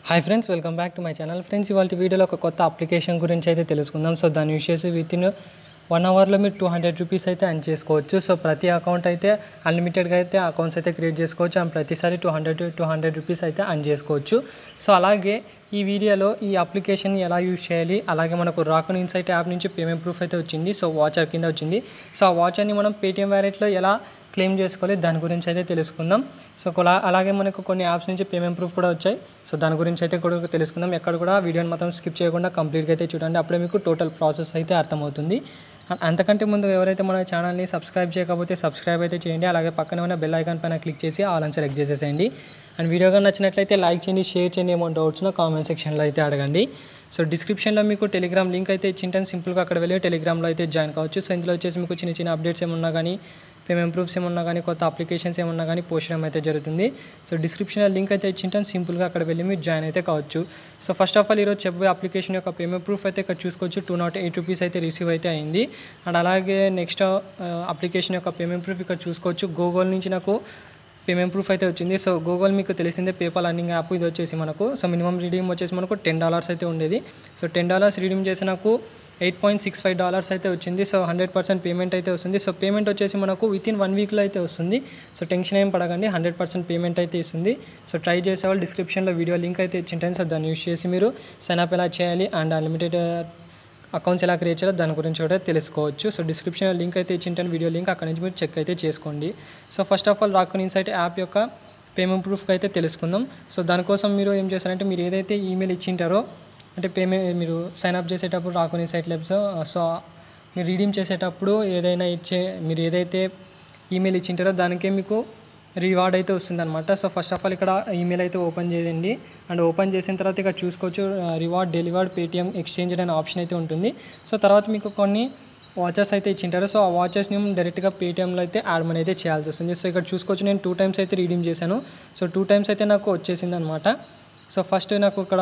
hi friends welcome back to my channel friends ఇవాళ వీడియోలో ఒక కొత్త అప్లికేషన్ గురించి అయితే తెలుసుకుందాం సో దాన్ని యూస్ చేసి విత్ ఇన్ వన్ అవర్లో మీరు టూ హండ్రెడ్ రూపీస్ అయితే అర్న్ చేసుకోవచ్చు సో ప్రతి అకౌంట్ అయితే అన్లిమిటెడ్గా అయితే అకౌంట్స్ అయితే క్రియేట్ చేసుకోవచ్చు అండ్ ప్రతిసారి two hundred two hundred rupees అయితే అర్న్ చేసుకోవచ్చు సో అలాగే ఈ వీడియోలో ఈ అప్లికేషన్ ఎలా యూజ్ చేయాలి అలాగే మనకు రాకున్ ఇన్సైట్ యాప్ నుంచి పేమెంట్ ప్రూఫ్ అయితే వచ్చింది సో వాచర్ కింద వచ్చింది సో ఆ వాచర్ని మనం పేటిఎం వ్యాలెట్లో ఎలా క్లెయిమ్ చేసుకోవాలి దాని గురించి అయితే తెలుసుకుందాం సో కొలా- అలాగే మనకు కొన్ని యాప్స్ నుంచి పేమెంట్ ప్రూఫ్ కూడా వచ్చాయి సో దాని గురించి అయితే కూడా తెలుసుకుందాం ఎక్కడ కూడా వీడియోని మాత్రం స్కిప్ చేయకుండా కంప్లీట్గా అయితే చూడండి అప్పుడే మీకు టోటల్ ప్రాసెస్ అయితే అర్థమవుతుంది అ- అంతకంటే ముందు ఎవరైతే మన ఛానల్ని సబ్స్క్రైబ్ చేయకపోతే సబ్స్క్రైబ్ అయితే చేయండి అలాగే పక్కన ఉన్న బెల్ ఐకాన్ పైన క్లిక్ చేసి ఆల్ అని సెలెక్ట్ చేసేసేయండి అండ్ వీడియో కానీ నచ్చినట్లయితే లైక్ చేయండి షేర్ చేయండి ఏమో డౌట్స్ కామెంట్ సెక్షన్లో అయితే అడగండి సో డిస్క్రిప్షన్లో మీకు టెలిగ్రామ్ లింక్ అయితే ఇచ్చింటాను సింపుల్గా అక్కడ వెళ్ళి టెలిగ్రామ్లో అయితే జాయిన్ కావచ్చు సో ఇందులో వచ్చేసి మీకు చిన్న చిన్న అప్డేట్స్ ఏమన్నా కానీ పేమెంట్ ప్రూఫ్స్ ఏమన్నా కానీ కొత్త అప్లికేషన్స్ ఏమన్నా కానీ పోస్ట్ చేయడం అయితే జరుగుతుంది సో డిస్క్రిప్షన్లో లింక్ అయితే ఇచ్చింటాను సింపుల్గా అక్కడ వెళ్ళి మీరు జాయిన్ అయితే కావచ్చు సో ఫస్ట్ ఆఫ్ ఆల్ ఈరోజు చెప్పే అప్లికేషన్ యొక్క పేమెంట్ ప్రూఫ్ అయితే ఇక్కడ చూసుకోవచ్చు టూ నాట్ ఎయిట్ రూపీస్ అయితే రిసీవ్ అయితే అయింది అండ్ అలాగే నెక్స్ట్ అప్లికేషన్ యొక్క పేమెంట్ ప్రూఫ్ ఇక్కడ చూసుకోవచ్చు గూగుల్ నుంచి నాకు పేమెంట్ ప్రూఫ్ అయితే వచ్చింది సో గూగుల్ మీకు తెలిసిందే పేపాల్ అర్నింగ్ యాప్ ఇది వచ్చేసి మనకు సో మినిమం రీడీమ్ వచ్చేసి మనకు టెన్ డాలర్స్ అయితే ఉండేది సో టెన్ డాలర్స్ రీడీమ్ చేసి నాకు eight point six five dollars అయితే వచ్చింది సో హండ్రెడ్ పర్సెంట్ పేమెంట్ అయితే వస్తుంది సో పేమెంట్ వచ్చేసి మనకు విత్ ఇన్ వన్ వీక్లో అయితే వస్తుంది సో టెన్షన్ ఏం పడకండి హండ్రెడ్ పర్సెంట్ పేమెంట్ అయితే ఇస్తుంది సో ట్రై చేసే వాళ్ళు డిస్క్రిప్షన్లో వీడియో లింక్ అయితే ఇచ్చింటాను సో దాన్ని యూస్ చేసి మీరు సైన్ అప్ ఎలా చేయాలి అండ్ అన్లిమిటెడ్ అకౌంట్స్ ఎలా క్రియేట్ చేయాలో దాని గురించి కూడా తెలుసుకోవచ్చు సో డిస్క్రిప్షన్లో లింక్ అయితే ఇచ్చింటాను వీడియో లింక్ అక్కడ నుంచి మీరు చెక్ అయితే చేసుకోండి so first of all Rakuten Insight app యొక్క పేమెంట్ ప్రూఫ్కి అయితే తెలుసుకుందాం సో దానికోసం మీరు ఏం చేస్తారంటే మీరు ఏదైతే ఈమెయిల్ ఇచ్చింటారో అంటే పేమెంట్ మీరు సైన్ అప్ చేసేటప్పుడు రాకున్ ఇన్సైట్ ల్యాబ్స్ సో మీరు రీడీమ్ చేసేటప్పుడు ఏదైనా ఇచ్చే మీరు ఏదైతే ఈమెయిల్ ఇచ్చింటారో దానికే మీకు రివార్డ్ అయితే వస్తుందన్నమాట సో ఫస్ట్ ఆఫ్ ఆల్ ఇక్కడ ఈమెయిల్ అయితే ఓపెన్ చేయండి అండ్ ఓపెన్ చేసిన తర్వాత ఇక్కడ చూసుకోవచ్చు రివార్డ్ డెలివర్డ్ పేటిఎం ఎక్స్చేంజ్ అనే ఆప్షన్ అయితే ఉంటుంది సో తర్వాత మీకు కొన్ని వాచెస్ అయితే ఇచ్చింటారు సో ఆ వాచెస్ని డైరెక్ట్గా పేటిఎంలో అయితే యాడ్ మనీ అయితే చేయాల్సి వస్తుంది సో ఇక్కడ చూసుకోవచ్చు నేను టూ టైమ్స్ అయితే రీడీమ్ చేశాను సో టూ టైమ్స్ అయితే నాకు వచ్చేసింది అనమాట సో ఫస్ట్ నాకు ఇక్కడ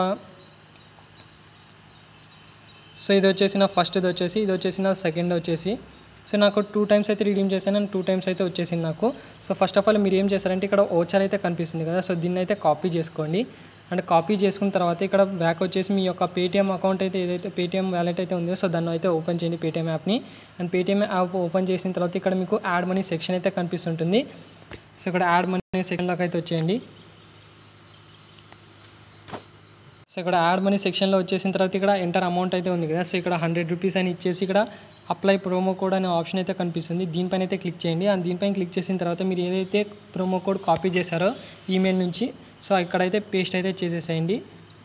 సో ఇది వచ్చేసి నా ఫస్ట్ ఇది వచ్చేసి ఇది వచ్చేసి నా సెకండ్ వచ్చేసి సో నాకు టూ టైమ్స్ అయితే రీడీమ్ చేశాను అండ్ టూ టైమ్స్ అయితే వచ్చేసింది నాకు సో ఫస్ట్ ఆఫ్ ఆల్ మీరు ఏం చేస్తారంటే ఇక్కడ ఓచర్ అయితే కనిపిస్తుంది కదా సో దీన్ని అయితే కాపీ చేసుకోండి అండ్ కాపీ చేసుకున్న తర్వాత ఇక్కడ బ్యాక్ వచ్చేసి మీ యొక్క పేటీఎం అకౌంట్ అయితే ఏదైతే పేటీఎం వ్యాలెట్ అయితే ఉందో సో దాన్ని అయితే ఓపెన్ చేయండి పేటీఎం యాప్ని అండ్ పేటీఎం యాప్ ఓపెన్ చేసిన తర్వాత ఇక్కడ మీకు యాడ్ మనీ సెక్షన్ అయితే కనిపిస్తుంటుంది సో ఇక్కడ యాడ్ మనీ సెక్షన్లోకి అయితే వచ్చేయండి సో ఇక్కడ యాడ్ మనీ సెక్షన్లో వచ్చేసిన తర్వాత ఇక్కడ ఎంటర్ అమౌంట్ అయితే ఉంది కదా సో ఇక్కడ హండ్రెడ్ రూపీస్ అని ఇచ్చేసి ఇక్కడ అప్లై ప్రోమో కోడ్ అనే ఆప్షన్ అయితే కనిపిస్తుంది దీనిపైన అయితే క్లిక్ చేయండి అండ్ దీనిపైన క్లిక్ చేసిన తర్వాత మీరు ఏదైతే ప్రోమో కోడ్ కాపీ చేశారో ఈమెయిల్ నుంచి సో ఇక్కడైతే పేస్ట్ అయితే చేసేసేయండి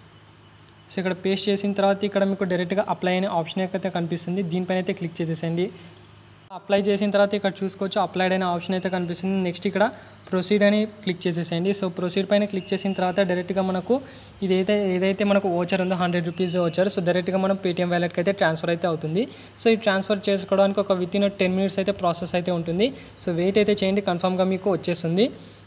సో ఇక్కడ పేస్ట్ చేసిన తర్వాత ఇక్కడ మీకు డైరెక్ట్గా అప్లై అనే ఆప్షన్ అయితే కనిపిస్తుంది దీనిపైన అయితే క్లిక్ చేసేసేయండి అప్లై చేసిన తర్వాత ఇక్కడ చూసుకోవచ్చు అప్లైడ్ అనే ఆప్షన్ అయితే కనిపిస్తుంది నెక్స్ట్ ఇక్కడ ప్రొసీడ్ అని క్లిక్ చేసేసేయండి సో ప్రొసీడ్ పైన క్లిక్ చేసిన తర్వాత డైరెక్ట్గా మనకు ఇదైతే ఏదైతే మనకు ఓచర్ ఉందో హండ్రెడ్ రూపీస్ ఓచర్ సో డైరెక్ట్గా మనం పేటీఎం వ్యాలెట్కి అయితే ట్రాన్స్ఫర్ అయితే అవుతుంది సో ఈ ట్రాన్స్ఫర్ చేసుకోవడానికి ఒక విత్ ఇన్ టెన్ మినిట్స్ అయితే ప్రాసెస్ అయితే ఉంటుంది సో వెయిట్ అయితే చేయండి కన్ఫామ్గా మీకు వచ్చేస్తుంది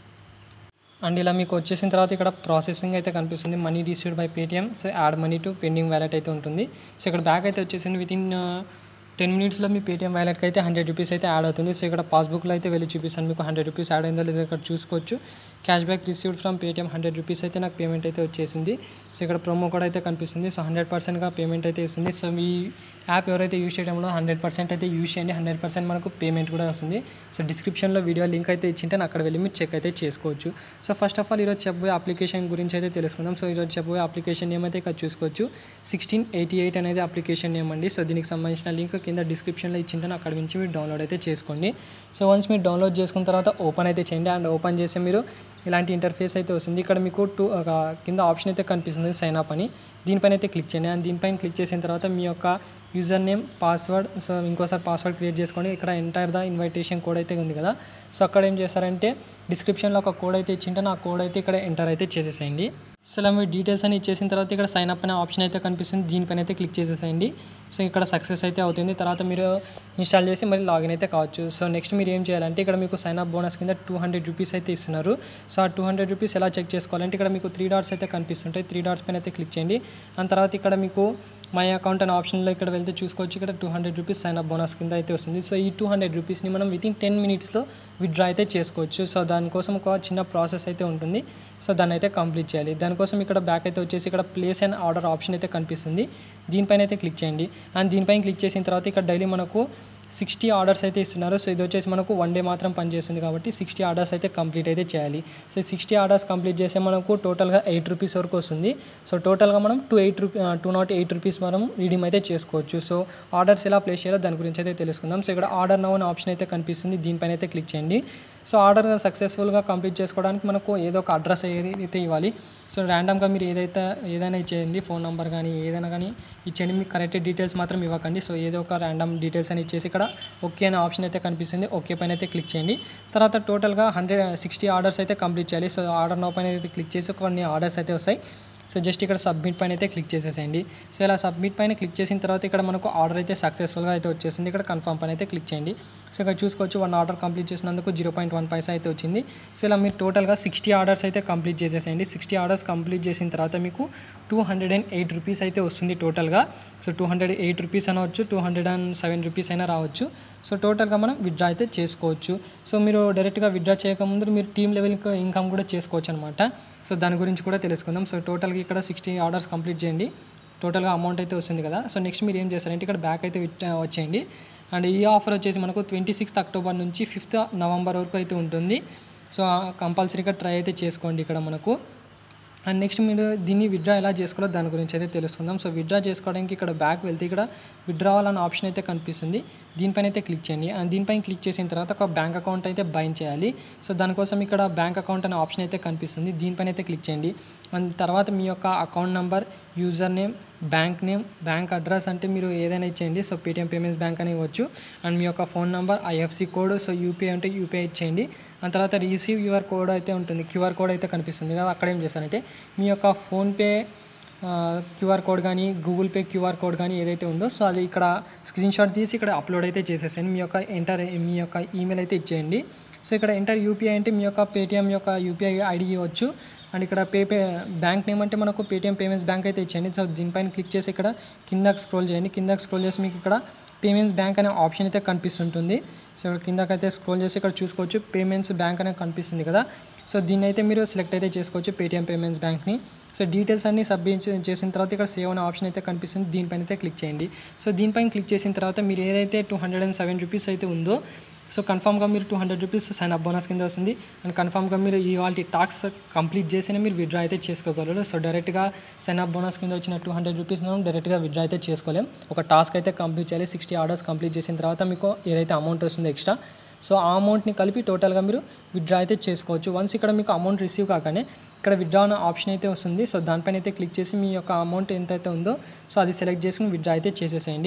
అండ్ ఇలా మీకు వచ్చేసిన తర్వాత ఇక్కడ ప్రాసెసింగ్ అయితే కనిపిస్తుంది money received by Paytm so add money to pending wallet అయితే ఉంటుంది సో ఇక్కడ బ్యాక్ అయితే వచ్చేసింది విత్ ఇన్ టెన్ మినిట్స్లో మీ పేటిఎం వ్యాలెట్కి అయితే హండ్రెడ్ రూపీస్ అయితే యాడ్ అవుతుంది సో ఇక్కడ పాస్బుక్లో అయితే వెళ్ళి చూపిస్తాను మీకు హండ్రెడ్ రూపీస్ యాడ్ అయిందో లేదో ఇక్కడ చూసుకోవచ్చు cashback received from Paytm hundred rupees అయితే నాకు పేమెంట్ అయితే వచ్చేసింది సో ఇక్కడ ప్రోమో కోడ్ అయితే కనిపిస్తుంది సో హండ్రెడ్ పర్సెంట్గా పేమెంట్ అయితే ఇస్తుంది సో మీ యాప్ ఎవరైతే యూస్ చేయడంలో హండ్రెడ్ పర్సెంట్ అయితే యూస్ చేయండి హండ్రెడ్ పర్సెంట్ మనకు పేమెంట్ కూడా వస్తుంది సో డిస్క్రిప్షన్లో వీడియో లింక్ అయితే ఇచ్చింటే అక్కడ వెళ్ళి మీరు చెక్ అయితే చేసుకోవచ్చు సో ఫస్ట్ ఆఫ్ ఆల్ ఈరోజు చెప్పబోయే అప్లికేషన్ గురించి అయితే తెలుసుకుందాం సో ఈరోజు చెప్పబోయే అప్లికేషన్ నేమ్ అయితే ఇక్కడ చూసుకోవచ్చు సిక్స్టీన్ ఎయిటీ ఎయిట్ అనేది అప్లికేషన్ నేమ్ అండి సో దీనికి సంబంధించిన లింక్ కింద డిస్క్రిప్షన్లో ఇచ్చింటాను అక్కడ నుంచి మీరు డౌన్లోడ్ అయితే చేసుకోండి సో వన్స్ మీరు డౌన్లోడ్ చేసుకున్న తర్వాత ఓపెన్ అయితే చేయండి అండ్ ఓపెన్ చేస్తే మీరు ఇలాంటి ఇంటర్ఫేస్ అయితే వస్తుంది ఇక్కడ మీకు టూ ఒక కింద ఆప్షన్ అయితే కనిపిస్తుంది సైన్ అప్ అని దీనిపైన అయితే క్లిక్ చేయండి అండ్ దీనిపైన క్లిక్ చేసిన తర్వాత మీ యొక్క యూజర్ నేమ్ పాస్వర్డ్ సో ఇంకోసారి పాస్వర్డ్ క్రియేట్ చేసుకోండి ఇక్కడ ఎంటర్ ద ఇన్విటేషన్ కోడ్ అయితే ఉంది కదా సో అక్కడ ఏం చేస్తారంటే డిస్క్రిప్షన్లో ఒక కోడ్ అయితే ఇచ్చింటే ఆ కోడ్ అయితే ఇక్కడ ఎంటర్ అయితే చేసేసేయండి సో ఇలా మీ డీటెయిల్స్ అని ఇచ్చేసిన తర్వాత ఇక్కడ సైన్ అప్ అనే ఆప్షన్ అయితే కనిపిస్తుంది దీనిపైన అయితే క్లిక్ చేసేసేయండి సో ఇక్కడ సక్సెస్ అయితే అవుతుంది తర్వాత మీరు ఇన్స్టాల్ చేసి మళ్ళీ లాగిన్ అయితే కావచ్చు సో నెక్స్ట్ మీరు ఏం చేయాలంటే ఇక్కడ మీకు సైన్ అప్ బోనస్ కింద టూ హండ్రెడ్ రూపీస్ అయితే ఇస్తున్నారు సో ఆ టూ హండ్రెడ్ రూపీస్ ఎలా చెక్ చేసుకోవాలంటే ఇక్కడ మీకు త్రీ డాట్స్ అయితే కనిపిస్తుంటాయి త్రీ డాట్స్ పైన అయితే క్లిక్ చేయండి ఆ తర్వాత ఇక్కడ మీకు మై అకౌంట్ అనే ఆప్షన్లో ఇక్కడ వెళ్తే చూసుకోవచ్చు ఇక్కడ two hundred rupees sign up bonus కింద అయితే వస్తుంది సో ఈ టూ హండ్రెడ్ రూపీస్ని మనం విత్ ఇన్ టెన్ మినిట్స్లో విత్డ్రా అయితే చేసుకోవచ్చు సో దానికోసం ఒక చిన్న ప్రాసెస్ అయితే ఉంటుంది సో దాన్ని అయితే కంప్లీట్ చేయాలి దానికోసం ఇక్కడ బ్యాక్ అయితే వచ్చేసి ఇక్కడ ప్లేస్ అండ్ ఆర్డర్ ఆప్షన్ అయితే కనిపిస్తుంది దీనిపైన అయితే క్లిక్ చేయండి అండ్ దీనిపైన క్లిక్ చేసిన తర్వాత ఇక్కడ డైలీ మనకు సిక్స్టీ ఆర్డర్స్ అయితే ఇస్తున్నారు సో ఇది వచ్చేసి మనకు వన్ డే మాత్రం పనిచేస్తుంది కాబట్టి సిక్స్టీ ఆర్డర్స్ అయితే కంప్లీట్ అయితే చేయాలి సో సిక్స్టీ ఆర్డర్స్ కంప్లీట్ చేస్తే మనకు టోటల్గా ఎయిట్ రూపీస్ వరకు వస్తుంది సో టోటల్గా మనం two eight rupee two nought eight rupees మనం రీడీమ్ అయితే చేసుకోవచ్చు సో ఆర్డర్స్ ఎలా ప్లేస్ చేయాలో దాని గురించి అయితే తెలుసుకుందాం సో ఇక్కడ ఆర్డర్ నౌ అనే ఆప్షన్ అయితే కనిపిస్తుంది దీనిపైన అయితే క్లిక్ చేయండి సో ఆర్డర్ సక్సెస్ఫుల్గా కంప్లీట్ చేసుకోవడానికి మనకు ఏదో ఒక అడ్రస్ అయితే ఇవ్వాలి సో ర్యాండమ్గా మీరు ఏదైతే ఏదైనా ఇచ్చేయండి ఫోన్ నెంబర్ కానీ ఏదైనా కానీ ఇచ్చేయండి మీకు కరెక్ట్ డీటెయిల్స్ మాత్రం ఇవ్వకండి సో ఏదో ఒక ర్యాండమ్ డీటెయిల్స్ అని ఇచ్చేసి ఇక్కడ ఓకే అనే ఆప్షన్ అయితే కనిపిస్తుంది ఓకే పైన అయితే క్లిక్ చేయండి తర్వాత టోటల్గా హండ్రెడ్ సిక్స్టీ ఆర్డర్స్ అయితే కంప్లీట్ చేయాలి సో ఆర్డర్ నో పైన అయితే క్లిక్ చేసి కొన్ని ఆర్డర్స్ అయితే వస్తాయి సో జస్ట్ ఇక్కడ సబ్మిట్ పైన అయితే క్లిక్ చేసేసేయండి సో ఇలా సబ్మిట్ పైన క్లిక్ చేసిన తర్వాత ఇక్కడ మనకు ఆర్డర్ అయితే సక్సెస్ఫుల్గా అయితే వచ్చేసింది ఇక్కడ కన్ఫర్మ్ పైన అయితే క్లిక్ చేయండి సో ఇక్కడ చూసుకోవచ్చు వన్ ఆర్డర్ కంప్లీట్ చేసినందుకు జీరో పాయింట్ వన్ పైసా అయితే వచ్చింది సో ఇలా మీరు టోటల్గా సిక్స్టీ ఆర్డర్స్ అయితే కంప్లీట్ చేసేసేయండి సిక్స్టీ ఆర్డర్స్ కంప్లీట్ చేసిన తర్వాత మీకు two hundred and eight rupees అయితే వస్తుంది టోటల్గా so two hundred eight rupees అనవచ్చు two hundred and seven rupees అయినా రావచ్చు సో టోటల్గా మనం విత్డ్రా అయితే చేసుకోవచ్చు సో మీరు డైరెక్ట్గా విత్డ్రా చేయకముందు మీరు టీమ్ లెవెల్ ఇన్కమ్ కూడా చేసుకోవచ్చు అనమాట సో దాని గురించి కూడా తెలుసుకుందాం సో టోటల్గా ఇక్కడ సిక్స్టీ ఆర్డర్స్ కంప్లీట్ చేయండి టోటల్గా అమౌంట్ అయితే వస్తుంది కదా సో నెక్స్ట్ మీరు ఏం చేస్తారంటే ఇక్కడ బ్యాక్ అయితే విట్ వచ్చేయండి అండ్ ఈ ఆఫర్ వచ్చేసి మనకు ట్వంటీ సిక్స్త్ అక్టోబర్ నుంచి ఫిఫ్త్ నవంబర్ వరకు అయితే ఉంటుంది సో కంపల్సరీగా ట్రై అయితే చేసుకోండి ఇక్కడ మనకు అండ్ నెక్స్ట్ మీరు దీన్ని విత్డ్రా ఎలా చేసుకోవాలో దాని గురించి అయితే తెలుసుకుందాం సో విత్డ్రా చేసుకోవడానికి ఇక్కడ బ్యాక్ వెళ్తే ఇక్కడ విత్డ్రావల్ అనే ఆప్షన్ అయితే కనిపిస్తుంది దీనిపైన అయితే క్లిక్ చేయండి అండ్ దీనిపైన క్లిక్ చేసిన తర్వాత ఒక బ్యాంక్ అకౌంట్ అయితే బైన్ చేయాలి సో దానికోసం ఇక్కడ బ్యాంక్ అకౌంట్ అనే ఆప్షన్ అయితే కనిపిస్తుంది దీనిపైన అయితే క్లిక్ చేయండి అండ్ తర్వాత మీ యొక్క account number user name bank name bank address అంటే మీరు ఏదైనా ఇచ్చేయండి సో పేటిఎం పేమెంట్స్ బ్యాంక్ అని ఇవ్వచ్చు అండ్ మీ యొక్క phone number IFSC code so UPI అంటే యూపీఐ ఇచ్చేయండి ఆ తర్వాత రిసీవ్ యువర్ కోడ్ అయితే ఉంటుంది క్యూఆర్ కోడ్ అయితే కనిపిస్తుంది కదా అక్కడ ఏం చేస్తారంటే మీ యొక్క ఫోన్పే క్యూఆర్ కోడ్ కానీ గూగుల్ పే క్యూఆర్ కోడ్ కానీ ఏదైతే ఉందో సో అది ఇక్కడ స్క్రీన్ షాట్ తీసి ఇక్కడ అప్లోడ్ అయితే చేసేసాను మీ యొక్క ఎంటర్ మీ యొక్క ఈమెయిల్ అయితే ఇచ్చేయండి సో ఇక్కడ ఎంటర్ యూపీఐ అంటే మీ యొక్క పేటిఎం యొక్క యూపీఐ ఐడి ఇవ్వచ్చు అండ్ ఇక్కడ పే పే బ్యాంక్ నేమ్ అంటే మనకు పేటిఎం పేమెంట్స్ బ్యాంక్ అయితే ఇచ్చేయండి సో దీనిపైన క్లిక్ చేసి ఇక్కడ కిందకి స్క్రోల్ చేయండి కిందకి స్క్రోల్ చేసి మీకు ఇక్కడ పేమెంట్స్ బ్యాంక్ అనే ఆప్షన్ అయితే కనిపిస్తుంటుంది సో ఇక్కడ కిందకైతే స్క్రోల్ చేసి ఇక్కడ చూసుకోవచ్చు పేమెంట్స్ బ్యాంక్ అనేది కనిపిస్తుంది కదా సో దీన్ని అయితే మీరు సెలెక్ట్ అయితే చేసుకోవచ్చు పేటిఎం పేమెంట్స్ బ్యాంక్ని సో డీటెయిల్స్ అన్ని సబ్మిట్ చేసిన తర్వాత ఇక్కడ సేవ్ అనే ఆప్షన్ అయితే కనిపిస్తుంది దీనిపైన అయితే క్లిక్ చేయండి సో దీనిపైన క్లిక్ చేసిన తర్వాత మీరు ఏదైతే two hundred and seven rupees అయితే ఉందో సో కన్ఫామ్గా మీరు two hundred rupees sign up bonus కింద వస్తుంది అండ్ కన్ఫామ్గా మీరు ఇవాళ టాక్స్ కంప్లీట్ చేసినా మీరు విత్డ్రా అయితే చేసుకోగలరు సో డైరెక్ట్గా సైన్ అప్ బోనస్ కింద వచ్చిన టూ హండ్రెడ్ రూపీస్ మనం డైరెక్ట్గా విత్డ్రా అయితే చేసుకోలేం ఒక టాస్క్ అయితే కంప్లీట్ చేయాలి సిక్స్టీ ఆర్డర్స్ కంప్లీట్ చేసిన తర్వాత మీకు ఏదైతే అమౌంట్ వస్తుందో ఎక్స్ట్రా సో ఆ అమౌంట్ని కలిపి టోటల్గా మీరు విత్డ్రా అయితే చేసుకోవచ్చు వన్స్ ఇక్కడ మీకు అమౌంట్ రిసీవ్ కాగానే ఇక్కడ విత్డ్రా అనే ఆప్షన్ అయితే వస్తుంది సో దానిపైన అయితే క్లిక్ చేసి మీ యొక్క అమౌంట్ ఎంతైతే ఉందో సో అది సెలెక్ట్ చేసుకుని విత్డ్రా అయితే చేసేసేయండి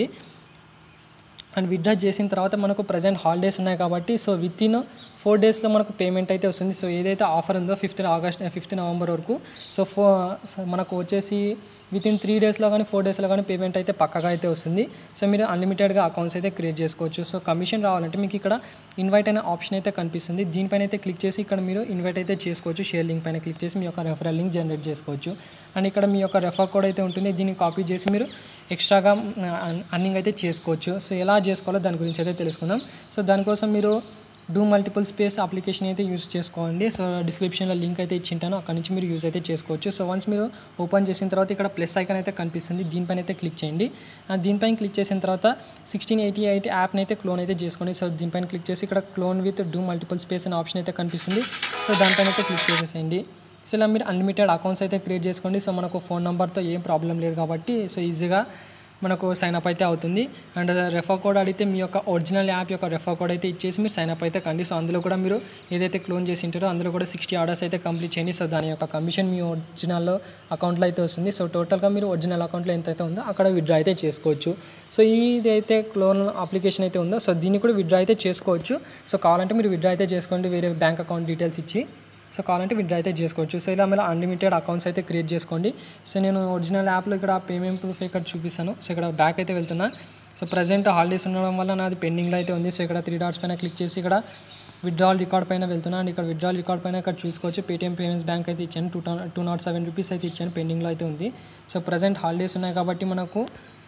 అండ్ విత్డ్రా చేసిన తర్వాత మనకు ప్రజెంట్ హాలిడేస్ ఉన్నాయి కాబట్టి సో విత్ ఇన్ ఫోర్ డేస్లో మనకు పేమెంట్ అయితే వస్తుంది సో ఏదైతే ఆఫర్ ఉందో ఫిఫ్త్ ఆగస్ట్ ఫిఫ్త్ నవంబర్ వరకు సో ఫో మనకు వచ్చేసి విత్ ఇన్ త్రీ డేస్లో కానీ ఫోర్ డేస్లో కానీ పేమెంట్ అయితే పక్కగా అయితే వస్తుంది సో మీరు అన్లిమిటెడ్గా అకౌంట్స్ అయితే క్రియేట్ చేసుకోవచ్చు సో కమిషన్ రావాలంటే మీకు ఇక్కడ ఇన్వైట్ అనే ఆప్షన్ అయితే కనిపిస్తుంది దీనిపైన అయితే క్లిక్ చేసి ఇక్కడ మీరు ఇన్వైట్ అయితే చేసుకోవచ్చు షేర్ లింక్ పైన క్లిక్ చేసి మీ యొక్క రెఫరల్ లింక్ జనరేట్ చేసుకోవచ్చు అండ్ ఇక్కడ మీ యొక్క రెఫర్ కోడ్ అయితే ఉంటుంది దీన్ని కాపీ చేసి మీరు ఎక్స్ట్రాగా అర్నింగ్ అయితే చేసుకోవచ్చు సో ఎలా చేసుకోవాలో దాని గురించి అయితే తెలుసుకుందాం సో దానికోసం మీరు డూ మల్టిపుల్ స్పేస్ అప్లికేషన్ అయితే యూస్ చేసుకోండి సో డిస్క్రిప్షన్లో లింక్ అయితే ఇచ్చింటాను అక్కడ నుంచి మీరు యూజ్ అయితే చేసుకోవచ్చు సో వన్స్ మీరు ఓపెన్ చేసిన తర్వాత ఇక్కడ ప్లస్ ఐకాన్ అయితే కనిపిస్తుంది దీనిపైన అయితే క్లిక్ చేయండి ఆ దీనిపైన క్లిక్ చేసిన తర్వాత సిక్స్టీన్ ఎయిటీ ఎయిట్ యాప్ని అయితే క్లోన్ అయితే చేసుకోండి సో దీనిపైన క్లిక్ చేసి ఇక్కడ clone with Do Multiple Space అనే ఆప్షన్ అయితే కనిపిస్తుంది సో దానిపైన అయితే క్లిక్ చేసేసేయండి సో ఇలా మీరు అన్లిమిటెడ్ అకౌంట్స్ అయితే క్రియేట్ చేసుకోండి సో మనకు ఫోన్ నెంబర్తో ఏం ప్రాబ్లం లేదు కాబట్టి సో ఈజీగా మనకు సైన్ అప్ అయితే అవుతుంది అండ్ రెఫర్ కోడ్ అడిగితే మీ యొక్క ఒరిజినల్ యాప్ యొక్క రెఫర్ కోడ్ అయితే ఇచ్చేసి మీరు సైన్ అప్ అయితే కండి సో అందులో కూడా మీరు ఏదైతే క్లోన్ చేసి ఉంటారో అందులో కూడా సిక్స్టీ ఆర్డర్స్ అయితే కంప్లీట్ చేయండి సో దాని యొక్క కమిషన్ మీ ఒరిజినల్ అకౌంట్లో అయితే వస్తుంది సో టోటల్గా మీరు ఒరిజినల్ అకౌంట్లో ఎంత అయితే ఉందో అక్కడ విత్డ్రా అయితే చేసుకోవచ్చు సో ఇదైతే క్లోన్ అప్లికేషన్ అయితే ఉందో సో దీన్ని కూడా విత్డ్రా అయితే చేసుకోవచ్చు సో కావాలంటే మీరు విత్డ్రా అయితే చేసుకోండి వేరే బ్యాంక్ అకౌంట్ డీటెయిల్స్ ఇచ్చి సో కావాలంటే విత్డ్రా అయితే చేసుకోవచ్చు సో ఇలా మీరు అన్లిమిటెడ్ అకౌంట్స్ అయితే క్రియేట్ చేసుకోండి సో నేను ఒరిజినల్ యాప్లో ఇక్కడ పేమెంట్ ప్రూఫ్ ఇక్కడ చూపిస్తాను సో ఇక్కడ బ్యాక్ అయితే వెళ్తున్నా సో ప్రజెంట్ హాలిడేస్ ఉండడం వల్ల నాది పెండింగ్లో అయితే ఉంది సో ఇక్కడ త్రీ డాట్స్ పైన క్లిక్ చేసి ఇక్కడ విత్డ్రాల్ రికార్డ్ పైన వెళ్తున్నా అండ్ ఇక్కడ విత్డ్రాల్ రికార్డ్ పైన ఇక్కడ చూసుకోవచ్చు పేటీఎం పేమెంట్స్ బ్యాంక్ అయితే ఇచ్చాను two two nought seven rupees అయితే ఇచ్చాను పెండింగ్లో అయితే ఉంది సో ప్రజెంట్ హాలిడేస్ ఉన్నాయి కాబట్టి మనకు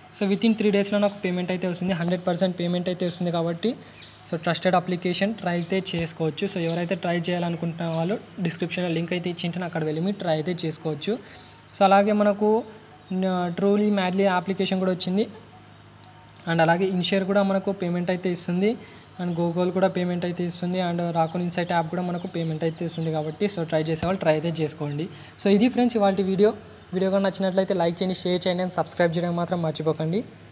సో విత్ ఇన్ త్రీ డేస్లో నాకు పేమెంట్ అయితే వస్తుంది హండ్రెడ్ పర్సెంట్ పేమెంట్ అయితే వస్తుంది కాబట్టి సో ట్రస్టెడ్ అప్లికేషన్ ట్రై అయితే చేసుకోవచ్చు సో ఎవరైతే ట్రై చేయాలనుకుంటున్న వాళ్ళు డిస్క్రిప్షన్లో లింక్ అయితే ఇచ్చింటే అక్కడ వెళ్ళి మీరు ట్రై అయితే చేసుకోవచ్చు సో అలాగే మనకు ట్రూలీ మ్యాడ్లీ అప్లికేషన్ కూడా వచ్చింది అండ్ అలాగే ఇన్షేర్ కూడా మనకు పేమెంట్ అయితే ఇస్తుంది అండ్ గూగుల్ కూడా పేమెంట్ అయితే ఇస్తుంది అండ్ రాకున్ ఇన్సైట్ యాప్ కూడా మనకు పేమెంట్ అయితే ఇస్తుంది కాబట్టి సో ట్రై చేసేవాళ్ళు ట్రై అయితే చేసుకోండి సో ఇది ఫ్రెండ్స్ ఇవాళ వీడియో వీడియో కానీ నచ్చినట్లయితే లైక్ చేయండి షేర్ చేయండి అండ్ సబ్స్క్రైబ్ చేయడం మాత్రం మర్చిపోకండి